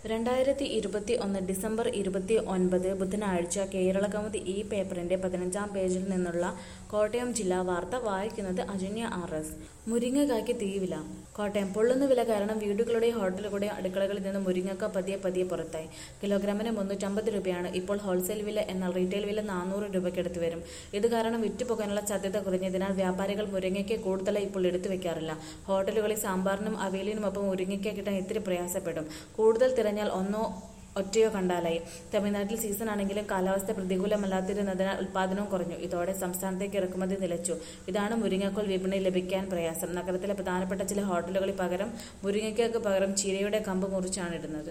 രണ്ടായിരത്തി ഇരുപത്തി ഒന്ന് ഡിസംബർ ഇരുപത്തി ഒൻപത് ബുധനാഴ്ച കേരളകൗമുദി ഈ പേപ്പറിന്റെ പതിനഞ്ചാം പേജിൽ നിന്നുള്ള കോട്ടയം ജില്ലാ വാർത്ത വായിക്കുന്നത് അജന്യ ആർ എസ് മുരിങ്ങക്കായ്ക്ക് തീവില കോട്ടയം പൊള്ളുന്ന വില കാരണം വീടുകളുടെയും ഹോട്ടലുകളുടെയും അടുക്കളകളിൽ നിന്ന് മുരിങ്ങക്ക പതിയെ പതിയെ പുറത്തായി കിലോഗ്രാമിന് മുന്നൂറ്റമ്പത് രൂപയാണ് ഇപ്പോൾ ഹോൾസെയിൽ വില എന്നാൽ റീറ്റെയിൽ വില നാനൂറ് രൂപയ്ക്കടുത്ത് വരും ഇത് കാരണം വിറ്റുപോകാനുള്ള സാധ്യത കുറഞ്ഞതിനാൽ വ്യാപാരികൾ മുരിങ്ങയ്ക്ക് കൂടുതലായി ഇപ്പോൾ എടുത്തു വെക്കാറില്ല ഹോട്ടലുകളിൽ സാമ്പാറിനും അവിയലിനുമൊപ്പം മുരിങ്ങയ്ക്ക കിട്ടാൻ ഇത്തിരി പ്രയാസപ്പെടും കൂടുതൽ തിരഞ്ഞാൽ ഒന്നോ ഒറ്റയോ കണ്ടാലായി തമിഴ്നാട്ടിൽ സീസൺ ആണെങ്കിലും കാലാവസ്ഥ പ്രതികൂലമല്ലാതിരുന്നതിനാൽ ഉൽപാദനവും കുറഞ്ഞു ഇതോടെ സംസ്ഥാനത്തേക്ക് ഇറക്കുമതി നിലച്ചു ഇതാണ് മുരിങ്ങക്കോൽ വിപണിയിൽ ലഭിക്കാൻ പ്രയാസം നഗരത്തിലെ പ്രധാനപ്പെട്ട ചില ഹോട്ടലുകളിൽ പകരം മുരിങ്ങയ്ക്കക്ക് പകരം ചീരയുടെ കമ്പ് മുറിച്ചാണ് ഇടുന്നത്